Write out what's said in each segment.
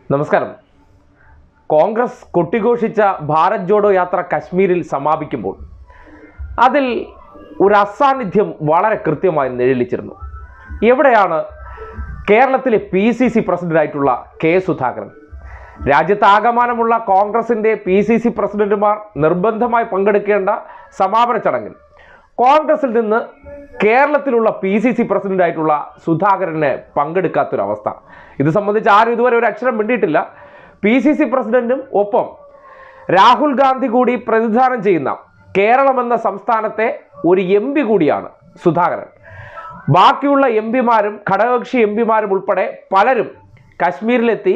നമസ്കാരം കോൺഗ്രസ് കൊട്ടിഘോഷിച്ച ഭാരത് ജോഡോ യാത്ര കശ്മീരിൽ സമാപിക്കുമ്പോൾ അതിൽ ഒരു അസാന്നിധ്യം വളരെ കൃത്യമായി നിഴലിച്ചിരുന്നു എവിടെയാണ് കേരളത്തിലെ പി സി സി പ്രസിഡന്റായിട്ടുള്ള കെ സുധാകരൻ രാജ്യത്താകമാനമുള്ള കോൺഗ്രസിൻ്റെ പി സി സി പ്രസിഡന്റുമാർ നിർബന്ധമായി പങ്കെടുക്കേണ്ട സമാപന ചടങ്ങിൽ കോൺഗ്രസിൽ നിന്ന് കേരളത്തിലുള്ള പി സി സി പ്രസിഡന്റായിട്ടുള്ള സുധാകരനെ പങ്കെടുക്കാത്തൊരവസ്ഥ ഇത് സംബന്ധിച്ച് ആരും ഇതുവരെ ഒരു അക്ഷരം മിണ്ടിയിട്ടില്ല പി സി സി പ്രസിഡന്റും ഒപ്പം രാഹുൽ ഗാന്ധി കൂടി പ്രതിനിധാനം ചെയ്യുന്ന കേരളം എന്ന സംസ്ഥാനത്തെ ഒരു എം പി കൂടിയാണ് സുധാകരൻ ബാക്കിയുള്ള എം പിമാരും ഘടകകക്ഷി എം പിമാരും ഉൾപ്പെടെ പലരും കശ്മീരിലെത്തി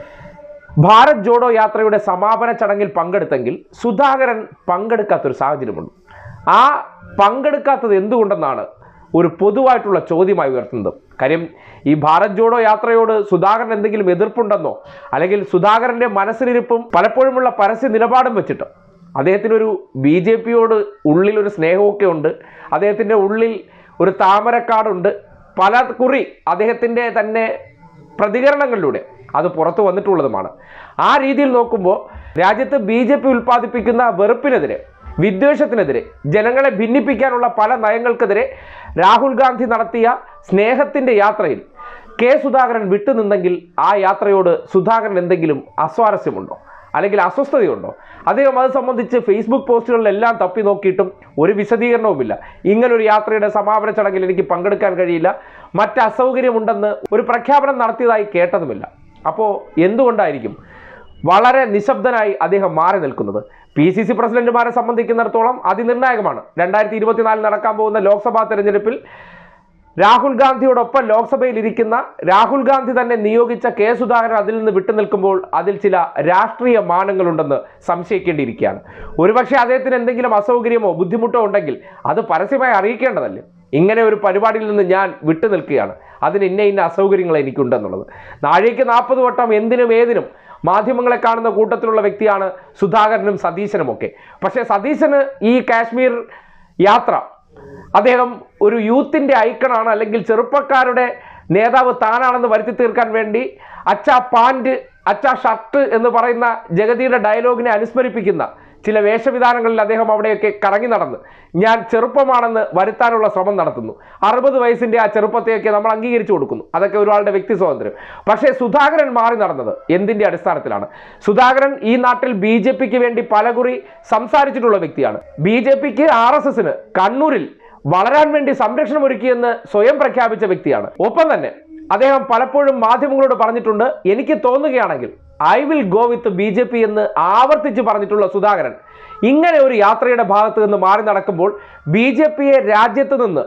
ഭാരത് ജോഡോ യാത്രയുടെ സമാപന ചടങ്ങിൽ പങ്കെടുത്തെങ്കിൽ സുധാകരൻ പങ്കെടുക്കാത്തൊരു സാഹചര്യമുണ്ട് ആ പങ്കെടുക്കാത്തത് എന്തുകൊണ്ടെന്നാണ് ഒരു പൊതുവായിട്ടുള്ള ചോദ്യമായി ഉയർത്തുന്നത് കാര്യം ഈ ഭാരത് ജോഡോ യാത്രയോട് സുധാകരൻ എന്തെങ്കിലും എതിർപ്പുണ്ടെന്നോ അല്ലെങ്കിൽ സുധാകരൻ്റെ മനസ്സിലിരിപ്പും പലപ്പോഴുമുള്ള പരസ്യ നിലപാടും വെച്ചിട്ട് അദ്ദേഹത്തിനൊരു ബി ജെ പിയോട് ഉള്ളിൽ ഒരു സ്നേഹമൊക്കെ ഉണ്ട് അദ്ദേഹത്തിൻ്റെ ഉള്ളിൽ ഒരു താമരക്കാടുണ്ട് പല കുറി അദ്ദേഹത്തിൻ്റെ തന്നെ പ്രതികരണങ്ങളിലൂടെ അത് പുറത്തു വന്നിട്ടുള്ളതുമാണ് ആ രീതിയിൽ നോക്കുമ്പോൾ രാജ്യത്ത് ബി ജെ പി ഉൽപ്പാദിപ്പിക്കുന്ന വെറുപ്പിനെതിരെ വിദ്വേഷത്തിനെതിരെ ജനങ്ങളെ ഭിന്നിപ്പിക്കാനുള്ള പല നയങ്ങൾക്കെതിരെ രാഹുൽ ഗാന്ധി നടത്തിയ സ്നേഹത്തിൻ്റെ യാത്രയിൽ കെ സുധാകരൻ വിട്ടുനിന്നെങ്കിൽ ആ യാത്രയോട് സുധാകരൻ എന്തെങ്കിലും അസ്വാരസ്യമുണ്ടോ അല്ലെങ്കിൽ അസ്വസ്ഥതയുണ്ടോ അദ്ദേഹം അത് സംബന്ധിച്ച് ഫേസ്ബുക്ക് പോസ്റ്റുകളിലെല്ലാം തപ്പി നോക്കിയിട്ടും ഒരു വിശദീകരണവുമില്ല ഇങ്ങനൊരു യാത്രയുടെ സമാപന ചടങ്ങിൽ എനിക്ക് പങ്കെടുക്കാൻ കഴിയില്ല മറ്റ് അസൗകര്യമുണ്ടെന്ന് ഒരു പ്രഖ്യാപനം നടത്തിയതായി കേട്ടതുമില്ല അപ്പോൾ എന്തുകൊണ്ടായിരിക്കും വളരെ നിശബ്ദനായി അദ്ദേഹം മാറി നിൽക്കുന്നത് പി സി സി പ്രസിഡന്റുമാരെ സംബന്ധിക്കുന്നിടത്തോളം അതിനിർണായകമാണ് രണ്ടായിരത്തി ഇരുപത്തിനാലിൽ നടക്കാൻ പോകുന്ന ലോക്സഭാ തെരഞ്ഞെടുപ്പിൽ രാഹുൽ ഗാന്ധിയോടൊപ്പം ലോക്സഭയിൽ ഇരിക്കുന്ന രാഹുൽ ഗാന്ധി തന്നെ നിയോഗിച്ച കെ സുധാകരൻ അതിൽ നിന്ന് വിട്ടുനിൽക്കുമ്പോൾ അതിൽ ചില രാഷ്ട്രീയ മാനങ്ങളുണ്ടെന്ന് സംശയിക്കേണ്ടിയിരിക്കുകയാണ് ഒരുപക്ഷെ അദ്ദേഹത്തിന് എന്തെങ്കിലും അസൗകര്യമോ ബുദ്ധിമുട്ടോ ഉണ്ടെങ്കിൽ അത് പരസ്യമായി അറിയിക്കേണ്ടതല്ലേ ഇങ്ങനെ ഒരു പരിപാടിയിൽ നിന്ന് ഞാൻ വിട്ടുനിൽക്കുകയാണ് അതിന് ഇന്ന ഇന്ന അസൗകര്യങ്ങൾ എനിക്കുണ്ടെന്നുള്ളത് നാഴേക്ക് നാൽപ്പത് വട്ടം എന്തിനും ഏതിനും മാധ്യമങ്ങളെ കാണുന്ന കൂട്ടത്തിലുള്ള വ്യക്തിയാണ് സുധാകരനും സതീശനും ഒക്കെ പക്ഷേ സതീശന് ഈ കാശ്മീർ യാത്ര അദ്ദേഹം ഒരു യൂത്തിൻ്റെ ഐക്കണാണ് അല്ലെങ്കിൽ ചെറുപ്പക്കാരുടെ നേതാവ് താനാണെന്ന് വരുത്തി തീർക്കാൻ വേണ്ടി അച്ഛ പാൻറ് അച്ഛ ഷർട്ട് എന്ന് പറയുന്ന ജഗതിയുടെ ഡയലോഗിനെ അനുസ്മരിപ്പിക്കുന്ന ചില വേഷവിധാനങ്ങളിൽ അദ്ദേഹം അവിടെയൊക്കെ കറങ്ങി നടന്ന് ഞാൻ ചെറുപ്പമാണെന്ന് വരുത്താനുള്ള ശ്രമം നടത്തുന്നു അറുപത് വയസ്സിൻ്റെ ആ ചെറുപ്പത്തെയൊക്കെ നമ്മൾ അംഗീകരിച്ചു കൊടുക്കുന്നു അതൊക്കെ ഒരാളുടെ വ്യക്തി സ്വാതന്ത്ര്യം പക്ഷേ സുധാകരൻ മാറി നടന്നത് എന്തിൻ്റെ അടിസ്ഥാനത്തിലാണ് സുധാകരൻ ഈ നാട്ടിൽ ബി ജെ പിക്ക് വേണ്ടി പലകുറി സംസാരിച്ചിട്ടുള്ള വ്യക്തിയാണ് ബി ജെ പിക്ക് ആർ എസ് എസിന് കണ്ണൂരിൽ വളരാൻ വേണ്ടി സംരക്ഷണം ഒരുക്കിയെന്ന് സ്വയം പ്രഖ്യാപിച്ച വ്യക്തിയാണ് ഒപ്പം തന്നെ അദ്ദേഹം പലപ്പോഴും മാധ്യമങ്ങളോട് പറഞ്ഞിട്ടുണ്ട് എനിക്ക് തോന്നുകയാണെങ്കിൽ I will go with B J P എന്ന് ആവർത്തിച്ച് പറഞ്ഞിട്ടുള്ള സുധാകരൻ ഇങ്ങനെ ഒരു യാത്രയുടെ ഭാഗത്ത് നിന്ന് മാറി നടക്കുമ്പോൾ ബി ജെ പിയെ രാജ്യത്ത് നിന്ന്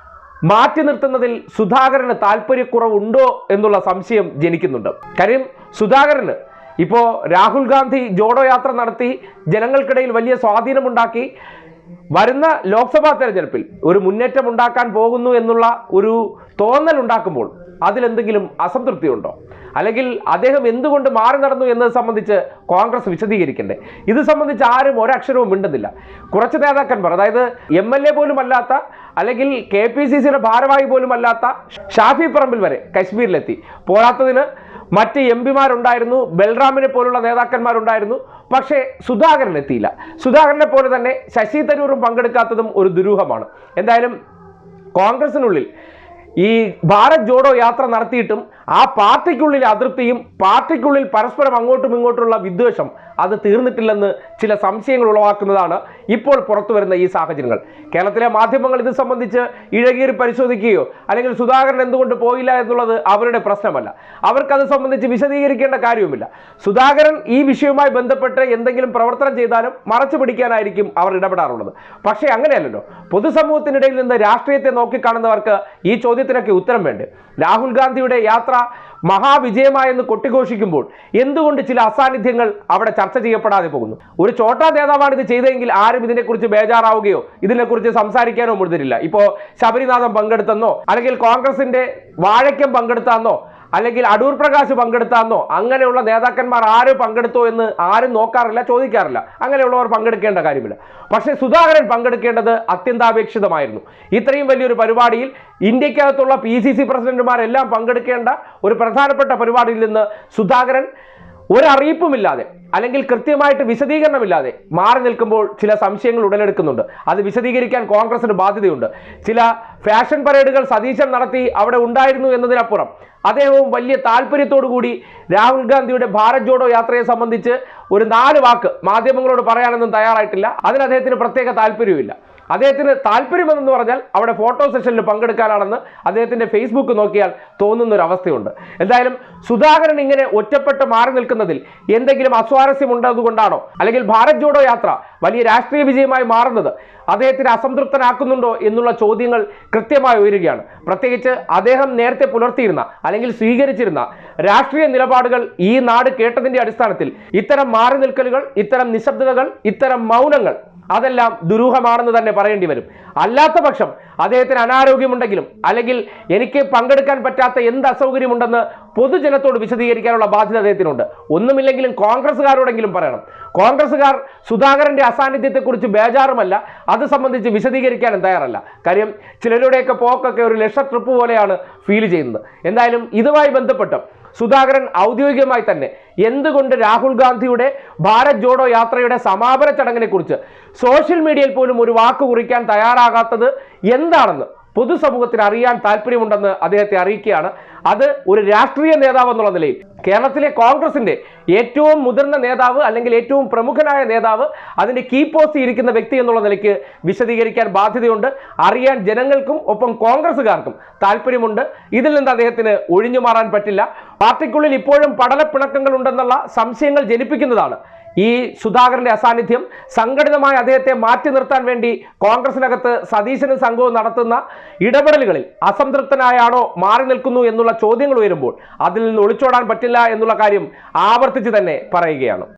മാറ്റി നിർത്തുന്നതിൽ സുധാകരന് താല്പര്യക്കുറവുണ്ടോ എന്നുള്ള സംശയം ജനിക്കുന്നുണ്ട് കാര്യം സുധാകരന് ഇപ്പോൾ രാഹുൽ ഗാന്ധി ജോഡോ യാത്ര നടത്തി ജനങ്ങൾക്കിടയിൽ വലിയ സ്വാധീനമുണ്ടാക്കി വരുന്ന ലോക്സഭാ തെരഞ്ഞെടുപ്പിൽ ഒരു മുന്നേറ്റം ഉണ്ടാക്കാൻ പോകുന്നു എന്നുള്ള ഒരു തോന്നൽ ഉണ്ടാക്കുമ്പോൾ അതിലെന്തെങ്കിലും അസംതൃപ്തിയുണ്ടോ അല്ലെങ്കിൽ അദ്ദേഹം എന്തുകൊണ്ട് മാറി നടന്നു എന്നത് സംബന്ധിച്ച് കോൺഗ്രസ് വിശദീകരിക്കണ്ടേ ഇത് സംബന്ധിച്ച് ആരും ഒരക്ഷരവും മിണ്ടുന്നില്ല കുറച്ച് നേതാക്കന്മാർ അതായത് എം എൽ എ പോലും അല്ലാത്ത അല്ലെങ്കിൽ കെ പി സി സിയുടെ ഭാരവാഹി പോലും അല്ലാത്ത ഷാഫി പറമ്പിൽ വരെ കശ്മീരിലെത്തി പോരാത്തതിന് മറ്റ് എം പിമാരുണ്ടായിരുന്നു ബൽറാമിനെ പോലുള്ള നേതാക്കന്മാരുണ്ടായിരുന്നു പക്ഷേ സുധാകരൻ എത്തിയില്ല സുധാകരനെ പോലെ തന്നെ ശശി തരൂറും പങ്കെടുക്കാത്തതും ഒരു ദുരൂഹമാണ് എന്തായാലും കോൺഗ്രസിനുള്ളിൽ ഈ ഭാരത് ജോഡോ യാത്ര നടത്തിയിട്ടും ആ പാർട്ടിക്കുള്ളിലെ അതൃപ്തിയും പാർട്ടിക്കുള്ളിൽ പരസ്പരം അങ്ങോട്ടും ഇങ്ങോട്ടുള്ള വിദ്വേഷം അത് തീർന്നിട്ടില്ലെന്ന് ചില സംശയങ്ങൾ ഉളവാക്കുന്നതാണ് ഇപ്പോൾ പുറത്തു വരുന്ന ഈ സാഹചര്യങ്ങൾ കേരളത്തിലെ മാധ്യമങ്ങൾ ഇത് സംബന്ധിച്ച് ഇഴകീറി പരിശോധിക്കുകയോ അല്ലെങ്കിൽ സുധാകരൻ എന്തുകൊണ്ട് പോയില്ല എന്നുള്ളത് അവരുടെ പ്രശ്നമല്ല അവർക്കത് സംബന്ധിച്ച് വിശദീകരിക്കേണ്ട കാര്യവുമില്ല സുധാകരൻ ഈ വിഷയവുമായി ബന്ധപ്പെട്ട് എന്തെങ്കിലും പ്രവർത്തനം ചെയ്താലും മറച്ചു പിടിക്കാനായിരിക്കും അവർ ഇടപെടാറുള്ളത് പക്ഷേ അങ്ങനെയല്ലല്ലോ പൊതുസമൂഹത്തിനിടയിൽ നിന്ന് രാഷ്ട്രീയത്തെ നോക്കിക്കാണുന്നവർക്ക് ഈ ചോദ്യത്തിനൊക്കെ ഉത്തരം വേണ്ടേ രാഹുൽ ഗാന്ധിയുടെ യാത്ര മഹാവിജയമായെന്ന് കൊട്ടിഘോഷിക്കുമ്പോൾ എന്തുകൊണ്ട് ചില അസാന്നിധ്യങ്ങൾ അവിടെ ചർച്ച ചെയ്യപ്പെടാതെ പോകുന്നു ഒരു ചോട്ടാ നേതാവാണ് ഇത് ചെയ്തതെങ്കിൽ ആരും ഇതിനെക്കുറിച്ച് ബേജാറാവുകയോ ഇതിനെക്കുറിച്ച് സംസാരിക്കാനോ മുതിരില്ല ഇപ്പോൾ ശബരിനാഥൻ പങ്കെടുത്തെന്നോ അല്ലെങ്കിൽ കോൺഗ്രസിന്റെ വാഴയ്ക്കം പങ്കെടുത്താന്നോ അല്ലെങ്കിൽ അടൂർ പ്രകാശ് പങ്കെടുത്താന്നോ അങ്ങനെയുള്ള നേതാക്കന്മാർ ആര് പങ്കെടുത്തോ എന്ന് ആരും നോക്കാറില്ല ചോദിക്കാറില്ല അങ്ങനെയുള്ളവർ പങ്കെടുക്കേണ്ട കാര്യമില്ല പക്ഷേ സുധാകരൻ പങ്കെടുക്കേണ്ടത് അത്യന്താപേക്ഷിതമായിരുന്നു ഇത്രയും വലിയൊരു പരിപാടിയിൽ ഇന്ത്യക്കകത്തുള്ള പി സി സി പ്രസിഡന്റുമാരെല്ലാം പങ്കെടുക്കേണ്ട ഒരു പ്രധാനപ്പെട്ട പരിപാടിയിൽ നിന്ന് സുധാകരൻ ഒരറിയിപ്പുമില്ലാതെ അല്ലെങ്കിൽ കൃത്യമായിട്ട് വിശദീകരണമില്ലാതെ മാറി നിൽക്കുമ്പോൾ ചില സംശയങ്ങൾ ഉടലെടുക്കുന്നുണ്ട് അത് വിശദീകരിക്കാൻ കോൺഗ്രസിന് ബാധ്യതയുണ്ട് ചില ഫാഷൻ പരേഡുകൾ സതീശൻ നടത്തി അവിടെ ഉണ്ടായിരുന്നു എന്നതിനപ്പുറം അദ്ദേഹവും വലിയ താല്പര്യത്തോടു കൂടി രാഹുൽ ഗാന്ധിയുടെ ഭാരത് ജോഡോ യാത്രയെ സംബന്ധിച്ച് ഒരു നാല് വാക്ക് മാധ്യമങ്ങളോട് പറയാനൊന്നും തയ്യാറായിട്ടില്ല അതിന് അദ്ദേഹത്തിന് പ്രത്യേക താല്പര്യവുമില്ല അദ്ദേഹത്തിന് താല്പര്യമെന്ന് പറഞ്ഞാൽ അവിടെ ഫോട്ടോ സെഷനിൽ പങ്കെടുക്കാനാണെന്ന് അദ്ദേഹത്തിന്റെ ഫേസ്ബുക്ക് നോക്കിയാൽ തോന്നുന്ന ഒരു അവസ്ഥയുണ്ട് എന്തായാലും സുധാകരൻ ഇങ്ങനെ ഒറ്റപ്പെട്ട് മാറി നിൽക്കുന്നതിൽ എന്തെങ്കിലും അസ്വാരസ്യമുണ്ടതുകൊണ്ടാണോ അല്ലെങ്കിൽ ഭാരത് ജോഡോ യാത്ര വലിയ രാഷ്ട്രീയ വിജയമായി മാറുന്നത് അദ്ദേഹത്തിന് അസംതൃപ്തനാക്കുന്നുണ്ടോ എന്നുള്ള ചോദ്യങ്ങൾ കൃത്യമായി ഉയരുകയാണ് പ്രത്യേകിച്ച് അദ്ദേഹം നേരത്തെ പുലർത്തിയിരുന്ന അല്ലെങ്കിൽ സ്വീകരിച്ചിരുന്ന രാഷ്ട്രീയ നിലപാടുകൾ ഈ നാട് കേട്ടതിന്റെ അടിസ്ഥാനത്തിൽ ഇത്തരം മാറി നിൽക്കലുകൾ ഇത്തരം നിശബ്ദതകൾ ഇത്തരം മൗനങ്ങൾ അതെല്ലാം ദുരൂഹമാണെന്ന് തന്നെ പറയേണ്ടി വരും അല്ലാത്ത പക്ഷം അദ്ദേഹത്തിന് അനാരോഗ്യമുണ്ടെങ്കിലും അല്ലെങ്കിൽ എനിക്ക് പങ്കെടുക്കാൻ പറ്റാത്ത എന്ത് അസൗകര്യമുണ്ടെന്ന് പൊതുജനത്തോട് വിശദീകരിക്കാനുള്ള ബാധ്യത അദ്ദേഹത്തിനുണ്ട് ഒന്നുമില്ലെങ്കിലും കോൺഗ്രസ്സുകാരോടെങ്കിലും പറയണം കോൺഗ്രസ്സുകാർ സുധാകരന്റെ അസാന്നിധ്യത്തെക്കുറിച്ച് ബേജാറുമല്ല അത് സംബന്ധിച്ച് വിശദീകരിക്കാനും തയ്യാറല്ല കാര്യം ചിലരുടെയൊക്കെ പോക്കൊക്കെ ഒരു ലക്ഷ ട്രിപ്പ് പോലെയാണ് ഫീൽ ചെയ്യുന്നത് എന്തായാലും ഇതുമായി ബന്ധപ്പെട്ട് സുധാകരൻ ഔദ്യോഗികമായി തന്നെ എന്തുകൊണ്ട് രാഹുൽ ഗാന്ധിയുടെ ഭാരത് ജോഡോ യാത്രയുടെ സമാപന ചടങ്ങിനെ കുറിച്ച് സോഷ്യൽ മീഡിയയിൽ പോലും ഒരു വാക്ക് കുറിക്കാൻ തയ്യാറാകാത്തത് എന്താണെന്ന് പൊതുസമൂഹത്തിന് അറിയാൻ താല്പര്യമുണ്ടെന്ന് അദ്ദേഹത്തെ അറിയിക്കുകയാണ് അത് ഒരു രാഷ്ട്രീയ നേതാവ് എന്നുള്ള നിലയിൽ കേരളത്തിലെ കോൺഗ്രസിന്റെ ഏറ്റവും മുതിർന്ന നേതാവ് അല്ലെങ്കിൽ ഏറ്റവും പ്രമുഖനായ നേതാവ് അതിന്റെ കീ പോസ്റ്റ് ഇരിക്കുന്ന വ്യക്തി എന്നുള്ള നിലയ്ക്ക് വിശദീകരിക്കാൻ ബാധ്യതയുണ്ട് അറിയാൻ ജനങ്ങൾക്കും ഒപ്പം കോൺഗ്രസ്സുകാർക്കും താല്പര്യമുണ്ട് ഇതിൽ നിന്ന് അദ്ദേഹത്തിന് ഒഴിഞ്ഞു മാറാൻ പറ്റില്ല പാർട്ടിക്കുള്ളിൽ ഇപ്പോഴും പടലപ്പിണക്കങ്ങൾ ഉണ്ടെന്നുള്ള സംശയങ്ങൾ ജനിപ്പിക്കുന്നതാണ് ഈ സുധാകരന്റെ അസാന്നിധ്യം സംഘടിതമായി അദ്ദേഹത്തെ മാറ്റി നിർത്താൻ വേണ്ടി കോൺഗ്രസിനകത്ത് സതീശനും സംഘവും നടത്തുന്ന ഇടപെടലുകളിൽ അസംതൃപ്തനായാണോ മാറി നിൽക്കുന്നു എന്നുള്ള ചോദ്യങ്ങൾ ഉയരുമ്പോൾ അതിൽ നിന്ന് ഒളിച്ചോടാൻ പറ്റില്ല എന്നുള്ള കാര്യം ആവർത്തിച്ച് തന്നെ പറയുകയാണ്